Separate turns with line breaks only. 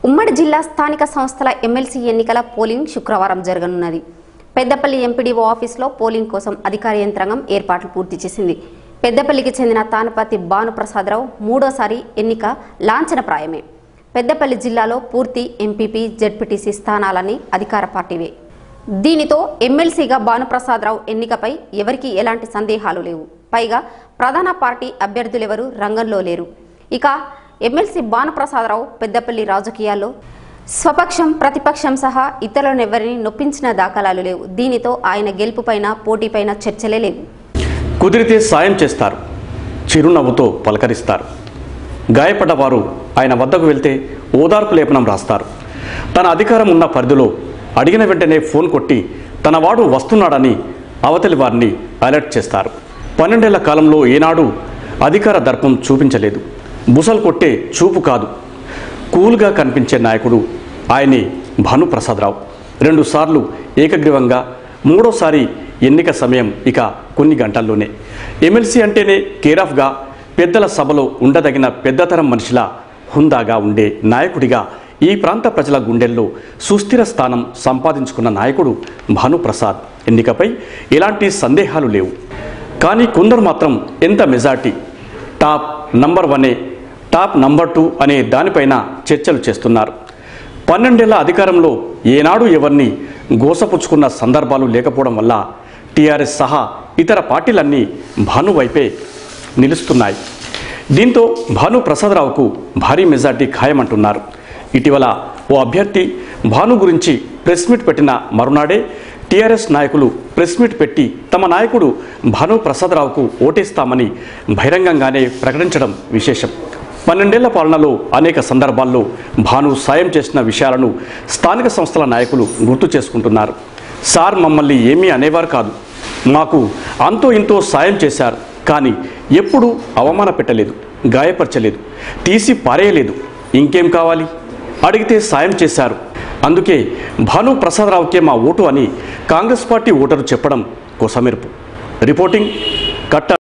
ఉమ్మడి జిల్లా స్థానిక సంస్థల ఎమ్మెల్సీ ఎన్నికల పోలింగ్ శుక్రవారం జరగనున్నది పెద్దపల్లి ఎంపీడీఓ ఆఫీసులో పోలింగ్ కోసం అధికార యంత్రాంగం ఏర్పాట్లు పూర్తి చేసింది పెద్దపల్లికి చెందిన తానపతి భానుప్రసాదరావు మూడోసారి ఎన్నిక లాంఛనప్రాయమే పెద్దపల్లి జిల్లాలో పూర్తి ఎంపీపీ జెడ్పీటీసీ స్థానాలని అధికార పార్టీవే దీనితో ఎమ్మెల్సీగా భానుప్రసాదరావు ఎన్నికపై ఎవరికీ ఎలాంటి సందేహాలు లేవు పైగా ప్రధాన పార్టీ అభ్యర్థులెవరూ రంగంలో లేరు ఇక ఎమ్మెల్సీ భానుప్రసాదరావు పెద్దపల్లి రాజకీయాల్లో స్వపక్షం ప్రతిపక్షం సహా ఇతరులనెవరిని నొప్పించిన దాఖలాలు లేవు దీనితో ఆయన గెలుపుపైన పోటీపైన చర్చలే లేవు
కుదిరితే సాయం చేస్తారు చిరునవ్వుతో పలకరిస్తారు గాయపడ్డ వారు ఆయన వద్దకు వెళ్తే ఓదార్పు లేపనం రాస్తారు తన అధికారం ఉన్న పరిధిలో అడిగిన వెంటనే ఫోన్ కొట్టి తన వాడు వస్తున్నాడని అవతలి వారిని అలర్ట్ చేస్తారు పన్నెండేళ్ల కాలంలో ఏనాడు అధికార దర్పం చూపించలేదు బుసలు కొట్టే చూపు కాదు కూల్గా కనిపించే నాయకుడు ఆయనే భానుప్రసాదరావు రెండుసార్లు ఏకగ్రీవంగా మూడోసారి ఎన్నిక సమయం ఇక కొన్ని గంటల్లోనే ఎమ్మెల్సీ అంటేనే కేరాఫ్గా పెద్దల సభలో ఉండదగిన పెద్దతరం మనిషిలా హుందాగా ఉండే నాయకుడిగా ఈ ప్రాంత ప్రజల గుండెల్లో సుస్థిర స్థానం సంపాదించుకున్న నాయకుడు భానుప్రసాద్ ఎన్నికపై ఎలాంటి సందేహాలు లేవు కానీ కొందరు మాత్రం ఎంత మెజార్టీ టాప్ నంబర్ వనే టాప్ నంబర్ టూ అనే దానిపైన చర్చలు చేస్తున్నారు పన్నెండేళ్ల అధికారంలో ఏనాడు ఎవరిని గోసపుచ్చుకున్న సందర్భాలు లేకపోవడం వల్ల టీఆర్ఎస్ సహా ఇతర పార్టీలన్నీ భాను వైపే నిలుస్తున్నాయి దీంతో భాను ప్రసాదరావుకు భారీ మెజార్టీ ఖాయమంటున్నారు ఇటీవల ఓ అభ్యర్థి భాను గురించి ప్రెస్ మీట్ పెట్టిన మరునాడే టీఆర్ఎస్ నాయకులు ప్రెస్ మీట్ పెట్టి తమ నాయకుడు భాను ప్రసాదరావుకు ఓటేస్తామని బహిరంగంగానే ప్రకటించడం విశేషం పన్నెండేళ్ల పాలనలో అనేక సందర్భాల్లో భాను సాయం చేసిన విషయాలను స్థానిక సంస్థల నాయకులు గుర్తు చేసుకుంటున్నారు సార్ మమ్మల్ని ఏమీ అనేవారు కాదు మాకు అంతో ఇంతో సాయం చేశారు కానీ ఎప్పుడూ అవమాన పెట్టలేదు గాయపరచలేదు తీసి పారేయలేదు ఇంకేం కావాలి అడిగితే సాయం చేశారు అందుకే భాను ప్రసాదరావుకే మా ఓటు అని కాంగ్రెస్ పార్టీ ఓటరు చెప్పడం కొసమెరుపు రిపోర్టింగ్ కట్ట